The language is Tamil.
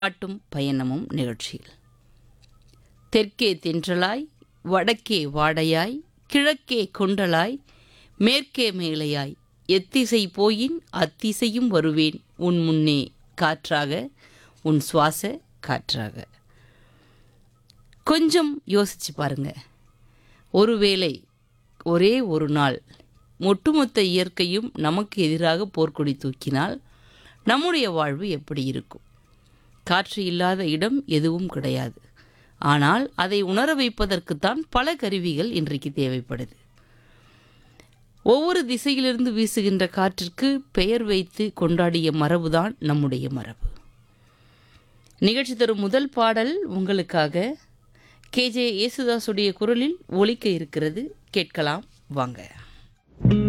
காட்டும் பயணமும் நிகழ்ச்சியில் தெற்கே தென்றலாய் வடக்கே வாடையாய் கிழக்கே கொண்டலாய் மேற்கே மேலையாய் எத்திசை போயின் அத்திசையும் வருவேன் உன் முன்னே காற்றாக உன் சுவாச காற்றாக கொஞ்சம் யோசிச்சு பாருங்க ஒருவேளை ஒரே ஒரு நாள் ஒட்டுமொத்த இயற்கையும் நமக்கு எதிராக போர்க்கொடி தூக்கினால் நம்முடைய வாழ்வு எப்படி இருக்கும் காற்று இல்லாத இடம் எதுவும் கிடையாது ஆனால் அதை உணர வைப்பதற்குத்தான் பல கருவிகள் இன்றைக்கு தேவைப்படுது ஒவ்வொரு திசையிலிருந்து வீசுகின்ற காற்றிற்கு பெயர் வைத்து கொண்டாடிய மரபுதான் நம்முடைய மரபு நிகழ்ச்சி தரும் முதல் பாடல் உங்களுக்காக கேஜே யேசுதாசுடைய குரலில் ஒலிக்க இருக்கிறது கேட்கலாம் வாங்க